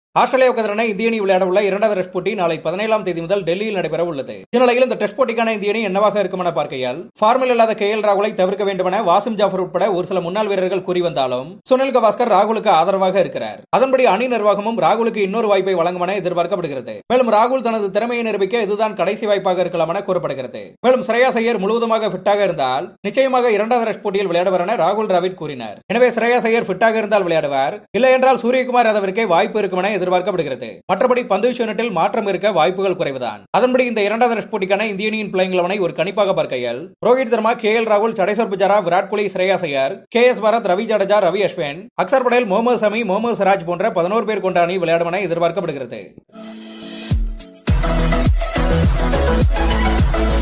ஆஸ்திரேலியாவுக்கு எதிரான இந்திய அணி விளையாட உள்ள இரண்டாவது டெஸ்ட் போட்டி நாளை பதினேழாம் தேதி முதல் டெல்லியில் நடைபெற உள்ளது இந்நிலையில் இந்த டெஸ்ட் போட்டிக்கான இந்திய அணி என்னவாக இருக்கும் என பார்க்கையால் ஃபார்மில் இல்லாத கே எல் ராகுலை தவிர்க்க வேண்டும் என வாசிம் ஜாஃபர் உட்பட ஒரு சில முன்னாள் வீரர்கள் கூறி வந்தாலும் சுனில் கவாஸ்கர் ராகுலுக்கு ஆதரவாக இருக்கிறார் அதன்படி அணி நிர்வாகமும் ராகுலுக்கு இன்னொரு வாய்ப்பை வழங்கும் என எதிர்பார்க்கப்படுகிறது மேலும் ராகுல் தனது திறமையை நிரூபிக்க இதுதான் கடைசி வாய்ப்பாக இருக்கலாம் என கூறப்படுகிறது மேலும் ஸ்ரேயா ஐயர் முழுவதுமாக ஃபிட்டாக இருந்தால் நிச்சயமாக இரண்டாவது டெஸ்ட் போட்டியில் விளையாடுவார் என ராகுல் டிராவிட் கூறினார் எனவே ஸ்ரேயா ஐயர் ஃபிட்டாக இருந்தால் விளையாடுவார் இல்லை என்றால் சூரியகுமார் யாதவிற்கே வாய்ப்பு இருக்கும் என எதிர்பார்க்கப்படுகிறது மற்றபடி பந்து யூனிட்டில் மாற்றம் இருக்க வாய்ப்புகள் குறைவுதான் அதன்படி இந்த இரண்டாவது டெஸ்ட் போட்டிக்கான இந்திய அணியின் பிளேயிங் லெவனை ஒரு கணிப்பாக பார்க்கையில் ரோஹித் சர்மா கே எல் ராகுல் சடேஸ்வர் புஜாரா விராட் கோலி ஸ்ரேயா ஐயர் கே எஸ் பாரத் ரவி ஜடேஜா ரவி அஸ்வின் அக்சர் படேல் முகமது சமி முகமது சிராஜ் போன்ற பதினோரு பேர் கொண்ட அணி விளையாடும் என எதிர்பார்க்கப்படுகிறது